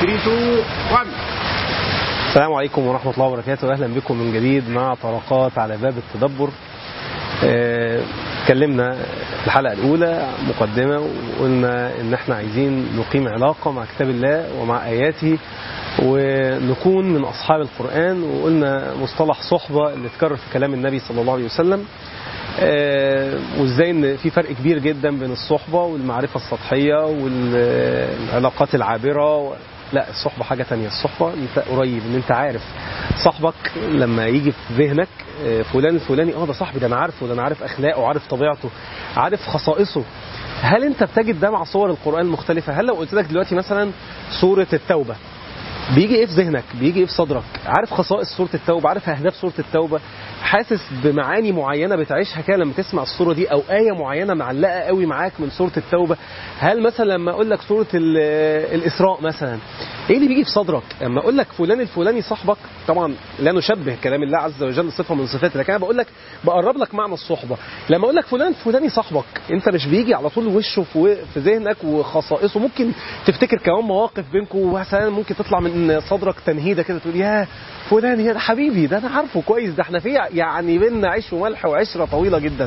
3 2 1 السلام عليكم ورحمة الله وبركاته أهلا بكم من جديد مع طرقات على باب التدبر آه، اتكلمنا في الحلقة الأولى مقدمة وقلنا إن احنا عايزين نقيم علاقة مع كتاب الله ومع آياته ونكون من أصحاب القرآن وقلنا مصطلح صحبة اللي اتكرر في كلام النبي صلى الله عليه وسلم آه، وازاي ان في فرق كبير جدا بين الصحبة والمعرفة السطحية والعلاقات العابرة و... لا الصحبة حاجة تانية الصحبة انت قريب ان انت عارف صاحبك لما يجي في ذهنك آه، فلان الفلاني اه ده صاحبي ده انا عارفه ده انا عارف اخلاقه عارف طبيعته عارف خصائصه هل انت بتجد ده مع صور القرآن المختلفة هل لو قلت لك دلوقتي مثلا سورة التوبة بيجي ايه في ذهنك بيجي ايه في صدرك عارف خصائص سورة التوبة عارف اهداف سورة التوبة حاسس بمعاني معينة بتعيشها كده لما تسمع السورة دي او آية معينة معلقة قوي معاك من سورة التوبة هل مثلا لما اقول لك سورة ال- الاسراء مثلا ايه اللي بيجي في صدرك لما اقول لك فلان الفلاني صاحبك طبعا لا نشبه كلام الله عز وجل صفة من صفاته لكن انا بقول لك بقرب لك معنى الصحبة لما اقول لك فلان الفلاني صاحبك انت مش بيجي على طول وشه في في ذهنك وخصائصه ممكن تفتكر كمان مواقف بينكم ومثلا ممكن تطلع من صدرك تنهيده كده تقول يا فلان يا ده حبيبي ده انا عارفه كويس ده احنا في يعني بينا عيش وملح وعشره طويله جدا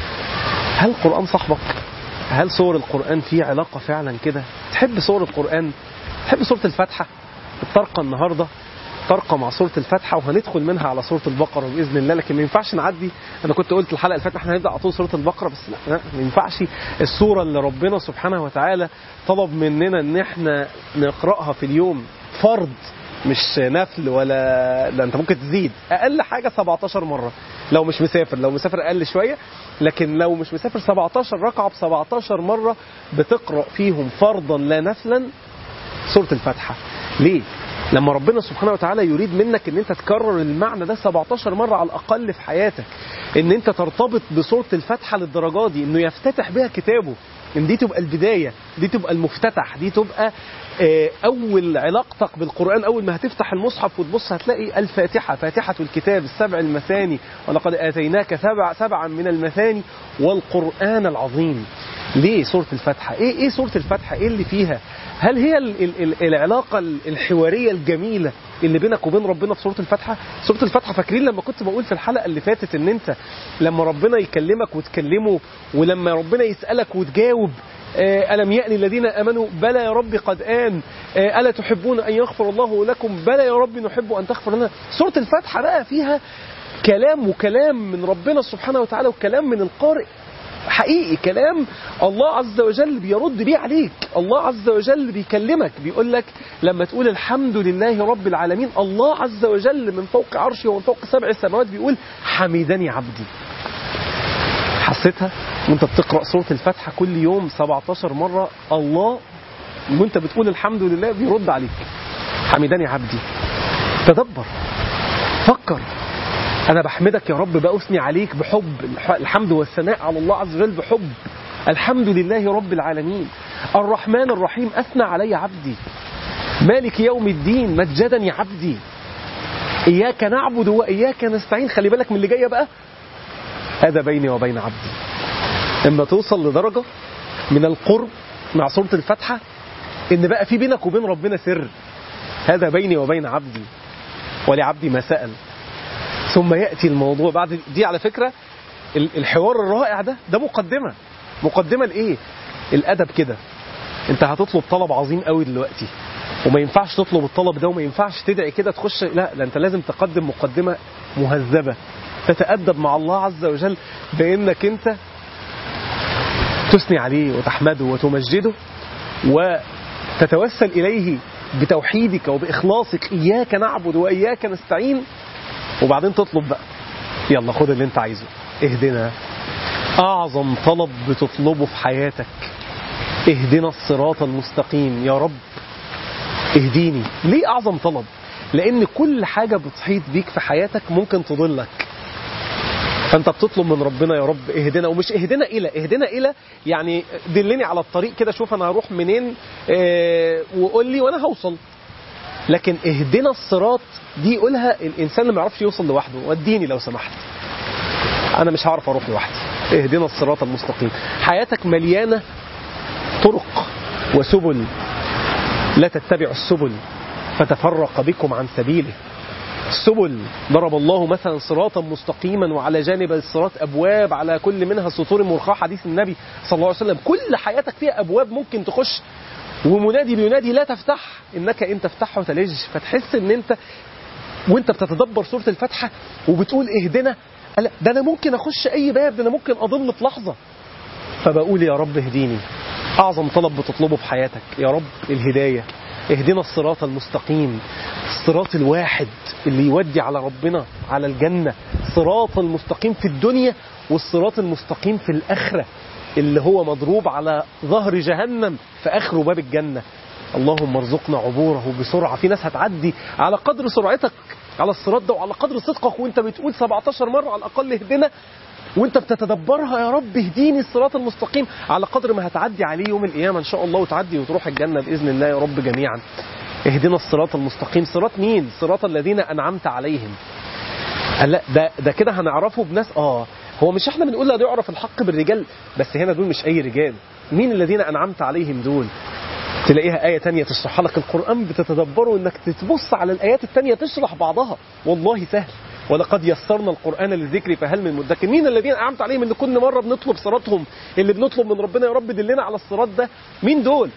هل القران صاحبك هل صور القران فيه علاقه فعلا كده تحب صور القران تحب سوره الفاتحه الطرقه النهارده طرقه مع سوره الفاتحه وهندخل منها على سوره البقره باذن الله لكن ما ينفعش نعدي انا كنت قلت الحلقه اللي فاتت احنا هنبدا على طول سوره البقره بس لا لا، ما ينفعش السوره اللي ربنا سبحانه وتعالى طلب مننا ان احنا نقراها في اليوم فرض مش نفل ولا ده انت ممكن تزيد اقل حاجه 17 مره لو مش مسافر لو مسافر اقل شويه لكن لو مش مسافر 17 ركعه ب 17 مره بتقرا فيهم فرضا لا نفلا سورة الفاتحة ليه؟ لما ربنا سبحانه وتعالى يريد منك ان انت تكرر المعنى ده 17 مرة على الاقل في حياتك ان انت ترتبط بسورة الفاتحة للدرجة دي انه يفتتح بها كتابه ان دي تبقى البداية دي تبقى المفتتح دي تبقى آه، اول علاقتك بالقرآن اول ما هتفتح المصحف وتبص هتلاقي الفاتحة فاتحة الكتاب السبع المثاني ولقد اتيناك سبع سبعا من المثاني والقرآن العظيم ليه سورة الفاتحة ايه ايه سورة الفاتحة ايه اللي فيها هل هي ال ال ال العلاقة ال- الحوارية الجميلة اللي بينك وبين ربنا في سورة الفاتحة سورة الفاتحة فاكرين لما كنت بقول في الحلقة اللي فاتت ان انت لما ربنا يكلمك وتكلمه ولما ربنا يسألك وتجاوب آه، ألم يأني الذين آمنوا بلى يا رب قد آن آه، ألا تحبون أن يغفر الله لكم بلى يا رب نحب أن تغفر لنا سورة الفاتحة بقى فيها كلام وكلام من ربنا سبحانه وتعالى وكلام من القارئ حقيقي كلام الله عز وجل بيرد بيه عليك الله عز وجل بيكلمك بيقول لك لما تقول الحمد لله رب العالمين الله عز وجل من فوق عرشه ومن فوق سبع السماوات بيقول حمدني عبدي حسيتها وانت بتقرأ سورة الفاتحة كل يوم 17 مرة الله وانت بتقول الحمد لله بيرد عليك حمدني عبدي تدبر فكر أنا بحمدك يا رب بأثني عليك بحب الح- الحمد والثناء على الله عز وجل بحب الحمد لله رب العالمين الرحمن الرحيم أثنى علي عبدي مالك يوم الدين مجدني عبدي إياك نعبد وإياك نستعين خلي بالك من اللي جاية بقى هذا بيني وبين عبدي اما توصل لدرجة من القرب مع سورة الفاتحة ان بقى في بينك وبين ربنا سر هذا بيني وبين عبدي ولعبدي ما سأل ثم يأتي الموضوع بعد دي على فكرة ال- الحوار الرائع ده ده مقدمة مقدمة لإيه الأدب كده انت هتطلب طلب عظيم قوي دلوقتي وما ينفعش تطلب الطلب ده وما ينفعش تدعي كده تخش لا ده انت لازم تقدم مقدمة مهذبة تتأدب مع الله عز وجل بأنك انت تثني عليه وتحمده وتمجده وتتوسل إليه بتوحيدك وبإخلاصك إياك نعبد وإياك نستعين وبعدين تطلب بقى يلا خد اللي انت عايزه اهدنا أعظم طلب بتطلبه في حياتك اهدنا الصراط المستقيم يا رب اهديني ليه أعظم طلب لأن كل حاجة بتحيط بيك في حياتك ممكن تضلك فانت بتطلب من ربنا يا رب اهدنا ومش اهدنا الى اهدنا الى يعني دلني على الطريق كده شوف انا هروح منين اه وقول لي وانا هوصل لكن اهدنا الصراط دي يقولها الانسان اللي ما يعرفش يوصل لوحده وديني لو سمحت انا مش هعرف اروح لوحدي اهدنا الصراط المستقيم حياتك مليانه طرق وسبل لا تتبعوا السبل فتفرق بكم عن سبيله السبل ضرب الله مثلا صراطا مستقيما وعلى جانب الصراط ابواب على كل منها سطور مرخاه حديث النبي صلى الله عليه وسلم كل حياتك فيها ابواب ممكن تخش ومنادي بينادي لا تفتح انك ان تفتحه تلج فتحس ان انت وانت بتتدبر سوره الفاتحه وبتقول اهدنا لا ده انا ممكن اخش اي باب ده انا ممكن اضل في لحظه فبقول يا رب اهديني اعظم طلب بتطلبه في حياتك يا رب الهدايه اهدنا الصراط المستقيم الصراط الواحد اللي يودي على ربنا على الجنة صراط المستقيم في الدنيا والصراط المستقيم في الآخرة اللي هو مضروب على ظهر جهنم في آخر باب الجنة اللهم ارزقنا عبوره بسرعة في ناس هتعدي على قدر سرعتك على الصراط ده وعلى قدر صدقك وانت بتقول 17 مرة على الأقل اهدنا وانت بتتدبرها يا رب اهديني الصراط المستقيم على قدر ما هتعدي عليه يوم القيامة ان شاء الله وتعدي وتروح الجنة بإذن الله يا رب جميعا اهدنا الصراط المستقيم صراط مين صراط الذين أنعمت عليهم قال لا ده ده كده هنعرفه بناس اه هو مش احنا بنقول لا يعرف الحق بالرجال بس هنا دول مش اي رجال مين الذين انعمت عليهم دول تلاقيها آية تانية تشرح لك القرآن بتتدبره انك تبص على الآيات التانية تشرح بعضها والله سهل ولقد يسرنا القرآن للذكر فهل من مدكر مين الذين أنعمت عليهم ان كل مرة بنطلب صراطهم اللي بنطلب من ربنا يا رب دلنا على الصراط ده مين دول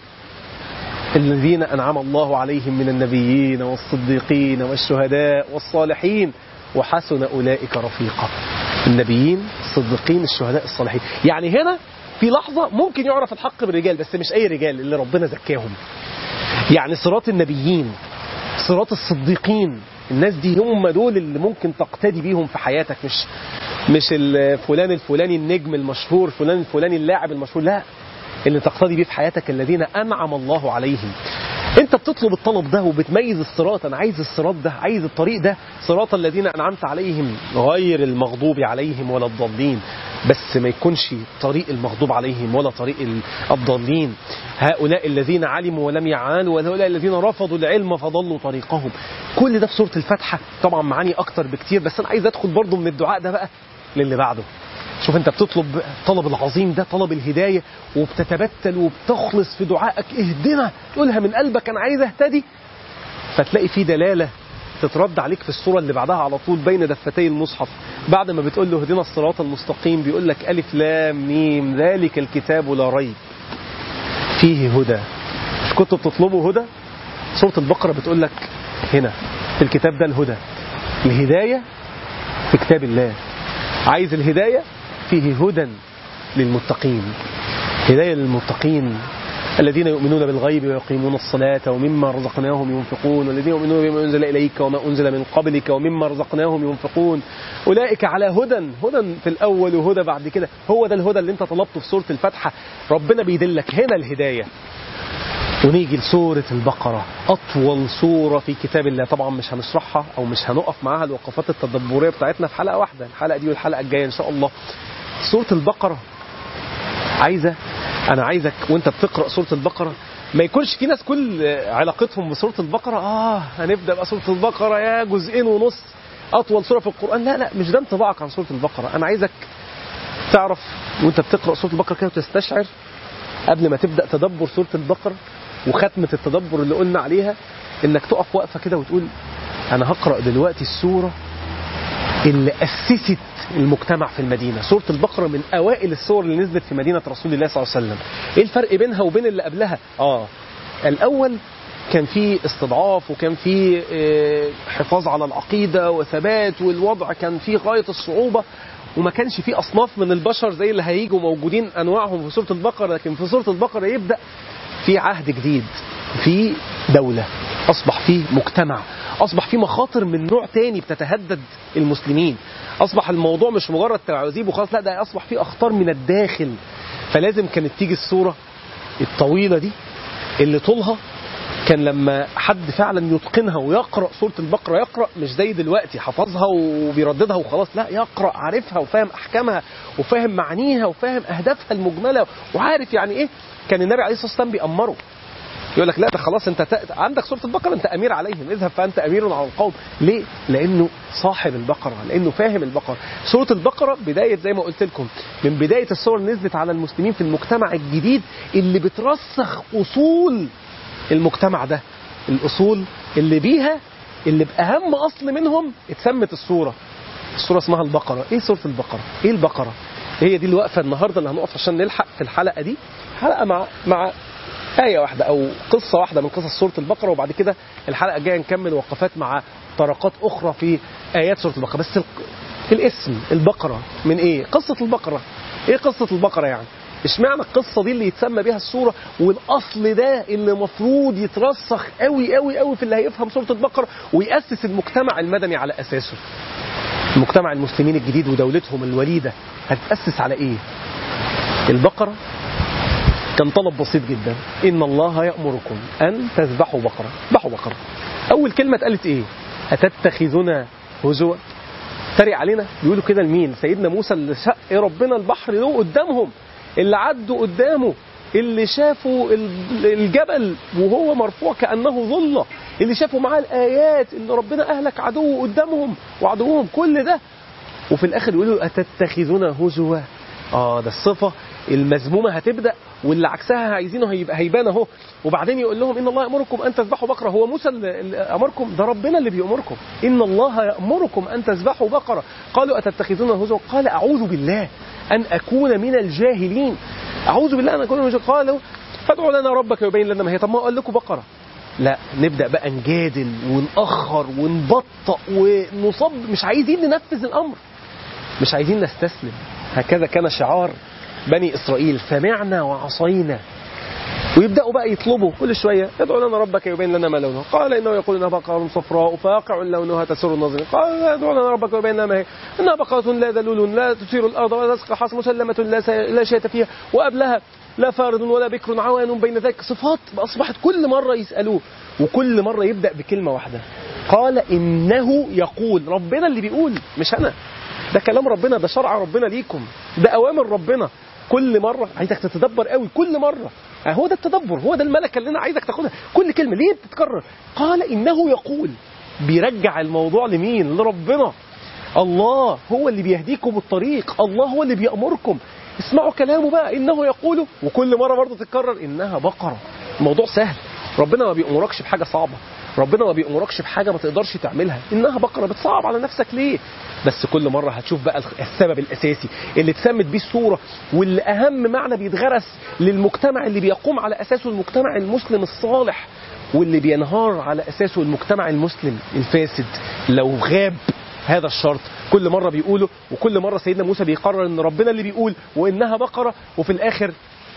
الذين أنعم الله عليهم من النبيين والصديقين والشهداء والصالحين وحسن أولئك رفيقا النبيين الصديقين الشهداء الصالحين يعني هنا في لحظة ممكن يعرف الحق بالرجال بس مش أي رجال اللي ربنا زكاهم يعني صراط النبيين صراط الصديقين الناس دي هم دول اللي ممكن تقتدي بيهم في حياتك مش مش فلان الفلاني النجم المشهور فلان الفلاني اللاعب المشهور لا اللي تقتدي بيه في حياتك الذين أنعم الله عليهم انت بتطلب الطلب ده وبتميز الصراط انا عايز الصراط ده عايز الطريق ده صراط الذين انعمت عليهم غير المغضوب عليهم ولا الضالين بس ما يكونش طريق المغضوب عليهم ولا طريق الضالين هؤلاء الذين علموا ولم يعانوا وهؤلاء الذين رفضوا العلم فضلوا طريقهم كل ده في سورة الفاتحة طبعا معاني اكتر بكتير بس انا عايز ادخل برضو من الدعاء ده بقى للي بعده شوف انت بتطلب الطلب العظيم ده طلب الهداية وبتتبتل وبتخلص في دعائك اهدنا تقولها من قلبك انا عايز اهتدي فتلاقي في دلالة تترد عليك في الصورة اللي بعدها على طول بين دفتي المصحف بعد ما بتقول له اهدنا الصراط المستقيم بيقول لك ألف لام ميم ذلك الكتاب لا ريب فيه هدى مش كنتوا بتطلبوا هدى سورة البقرة بتقول لك هنا في الكتاب ده الهدى الهداية في كتاب الله عايز الهداية فيه هدى للمتقين هداية للمتقين الذين يؤمنون بالغيب ويقيمون الصلاة ومما رزقناهم ينفقون والذين يؤمنون بما أنزل إليك وما أنزل من قبلك ومما رزقناهم ينفقون أولئك على هدى هدى في الأول وهدى بعد كده هو ده الهدى اللي انت طلبته في سورة الفاتحة ربنا بيدلك هنا الهداية ونيجي لسورة البقرة أطول سورة في كتاب الله طبعا مش هنشرحها أو مش هنقف معاها الوقفات التدبرية بتاعتنا في حلقة واحدة الحلقة دي والحلقة الجاية إن شاء الله سورة البقرة عايزة أنا عايزك وأنت بتقرأ سورة البقرة ما يكونش في ناس كل علاقتهم بسورة البقرة آه هنبدأ بقى سورة البقرة يا جزئين ونص أطول سورة في القرآن لا لا مش ده انطباعك عن سورة البقرة أنا عايزك تعرف وأنت بتقرأ سورة البقرة كده وتستشعر قبل ما تبدأ تدبر سورة البقرة وختمة التدبر اللي قلنا عليها انك تقف وقفة كده وتقول انا هقرأ دلوقتي السورة اللي أسست المجتمع في المدينة سورة البقرة من أوائل السور اللي نزلت في مدينة رسول الله صلى الله عليه وسلم إيه الفرق بينها وبين اللي قبلها آه الأول كان في استضعاف وكان في حفاظ على العقيدة وثبات والوضع كان في غاية الصعوبة وما كانش في أصناف من البشر زي اللي هيجوا موجودين أنواعهم في سورة البقرة لكن في سورة البقرة يبدأ في عهد جديد في دولة أصبح فيه مجتمع أصبح فيه مخاطر من نوع تاني بتتهدد المسلمين أصبح الموضوع مش مجرد تعذيب وخلاص لا ده أصبح فيه أخطار من الداخل فلازم كانت تيجي الصورة الطويلة دي اللي طولها كان لما حد فعلا يتقنها ويقرأ سورة البقرة يقرأ مش زي دلوقتي حفظها وبيرددها وخلاص لا يقرأ عارفها وفاهم أحكامها وفاهم معانيها وفاهم أهدافها المجملة وعارف يعني إيه كان النبي عليه الصلاة والسلام بيأمره يقول لك لا ده خلاص انت ت... عندك سوره البقره انت امير عليهم اذهب فانت امير على القوم ليه لانه صاحب البقره لانه فاهم البقره سوره البقره بدايه زي ما قلت لكم من بدايه السور اللي نزلت على المسلمين في المجتمع الجديد اللي بترسخ اصول المجتمع ده الأصول اللي بيها اللي بأهم أصل منهم اتسمت السورة السورة اسمها البقرة ايه سورة البقرة ايه البقرة هي دي الوقفة النهاردة اللي هنقف عشان نلحق في الحلقة دي حلقة مع مع آية واحدة أو قصة واحدة من قصص سورة البقرة وبعد كده الحلقة الجاية نكمل وقفات مع طرقات أخرى في آيات سورة البقرة بس في الاسم البقرة من إيه؟ قصة البقرة إيه قصة البقرة يعني؟ اشمعنى القصة دي اللي يتسمى بيها السورة والأصل ده اللي مفروض يترسخ قوي قوي قوي في اللي هيفهم سورة البقرة ويأسس المجتمع المدني على أساسه مجتمع المسلمين الجديد ودولتهم الوليدة هتأسس على إيه؟ البقرة كان طلب بسيط جدا إن الله يأمركم أن تذبحوا بقرة ذبحوا بقرة أول كلمة اتقالت إيه أتتخذنا هزوا تري علينا بيقولوا كده لمين سيدنا موسى اللي شق ربنا البحر له قدامهم اللي عدوا قدامه اللي شافوا الجبل وهو مرفوع كأنه ظلة اللي شافوا معاه الآيات اللي ربنا أهلك عدوه قدامهم وعدوهم كل ده وفي الآخر يقولوا أتتخذنا هزوا آه ده الصفة المذمومة هتبدأ واللي عكسها عايزينه هيبقى هيبان اهو وبعدين يقول لهم ان الله يامركم ان تذبحوا بقره هو موسى اللي امركم ده ربنا اللي بيامركم ان الله يامركم ان تذبحوا بقره قالوا اتتخذون هزوا قال اعوذ بالله ان اكون من الجاهلين اعوذ بالله ان اكون من الجاهلين قالوا فادعوا لنا ربك يبين لنا ما هي طب ما قال لكم بقره لا نبدا بقى نجادل ونأخر ونبطأ ونصب مش عايزين ننفذ الامر مش عايزين نستسلم هكذا كان شعار بني إسرائيل سمعنا وعصينا ويبدأوا بقى يطلبوا كل شوية ادعوا لنا ربك يبين لنا ما لونها قال إنه يقول إنها بقرة صفراء فاقع لونها تسر الناظرين قال ادعوا لنا ربك يبين لنا ما هي إنها بقرة لا ذلول لا تثير الأرض ولا تسقى حصى مسلمة لا, لا شيء فيها وقبلها لا فارض ولا بكر عوان بين ذلك صفات أصبحت كل مرة يسألوه وكل مرة يبدأ بكلمة واحدة قال إنه يقول ربنا اللي بيقول مش أنا ده كلام ربنا ده شرع ربنا ليكم ده أوامر ربنا كل مرة عايزك تتدبر قوي كل مرة هو ده التدبر هو ده الملكة اللي أنا عايزك تاخدها كل كلمة ليه بتتكرر قال إنه يقول بيرجع الموضوع لمين لربنا الله هو اللي بيهديكم الطريق الله هو اللي بيأمركم اسمعوا كلامه بقى إنه يقول وكل مرة برضه تتكرر إنها بقرة الموضوع سهل ربنا ما بيأمركش بحاجة صعبة ربنا ما بيأمركش بحاجة ما تقدرش تعملها إنها بقرة بتصعب على نفسك ليه بس كل مرة هتشوف بقى السبب الأساسي اللي اتسمت بيه الصورة واللي أهم معنى بيتغرس للمجتمع اللي بيقوم على أساسه المجتمع المسلم الصالح واللي بينهار على أساسه المجتمع المسلم الفاسد لو غاب هذا الشرط كل مرة بيقوله وكل مرة سيدنا موسى بيقرر ان ربنا اللي بيقول وانها بقرة وفي الاخر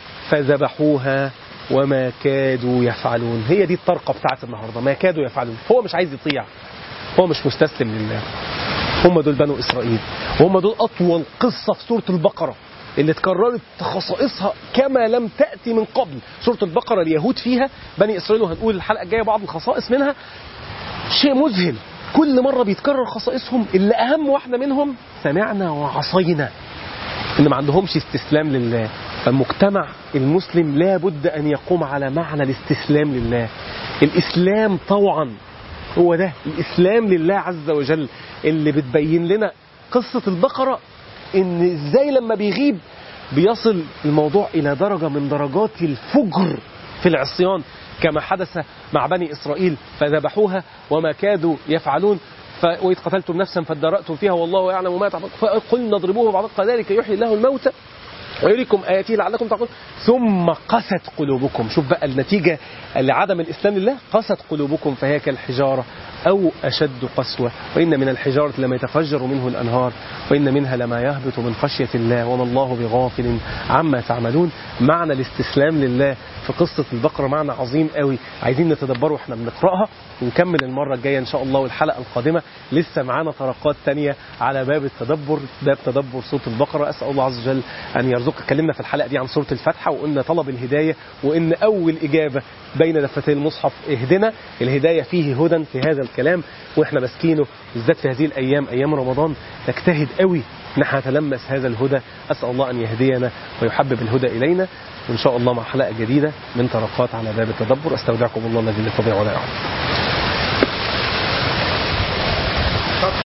فذبحوها وما كادوا يفعلون هي دي الطرقة بتاعت النهاردة ما كادوا يفعلون هو مش عايز يطيع هو مش مستسلم لله هم دول بنو إسرائيل وهم دول أطول قصة في سورة البقرة اللي اتكررت خصائصها كما لم تأتي من قبل سورة البقرة اليهود فيها بني إسرائيل وهنقول الحلقة الجاية بعض الخصائص منها شيء مذهل كل مرة بيتكرر خصائصهم اللي أهم واحدة منهم سمعنا وعصينا إن ما عندهمش استسلام لله فالمجتمع المسلم لا بد أن يقوم على معنى الاستسلام لله الإسلام طوعا هو ده الإسلام لله عز وجل اللي بتبين لنا قصة البقرة إن إزاي لما بيغيب بيصل الموضوع إلى درجة من درجات الفجر في العصيان كما حدث مع بني إسرائيل فذبحوها وما كادوا يفعلون وإذ قتلتم نفسا فادرأتم فيها والله يعلم ما تعملون فقلنا اضربوه بعد ذلك يحيي الله الموتى ويريكم آياته لعلكم تعقلون ثم قست قلوبكم شوف بقى النتيجة لعدم الإسلام لله قست قلوبكم فهي كالحجارة أو أشد قسوة وإن من الحجارة لما يتفجر منه الأنهار وإن منها لما يهبط من خشية الله وما الله بغافل عما تعملون معنى الاستسلام لله في قصة البقرة معنى عظيم قوي عايزين نتدبره واحنا بنقرأها ونكمل المرة الجاية إن شاء الله والحلقة القادمة لسه معانا طرقات تانية على باب التدبر باب تدبر صوت البقرة أسأل الله عز وجل أن يرزق اتكلمنا في الحلقة دي عن سورة الفاتحة وقلنا طلب الهداية وإن أول إجابة بين دفتي المصحف اهدنا الهداية فيه هدى في هذا الكلام وإحنا ماسكينه بالذات في هذه الأيام أيام رمضان نجتهد قوي نحن نتلمس هذا الهدى أسأل الله أن يهدينا ويحبب الهدى إلينا وإن شاء الله مع حلقة جديدة من طرقات على باب التدبر أستودعكم الله الذي لا تضيع ولا يعلم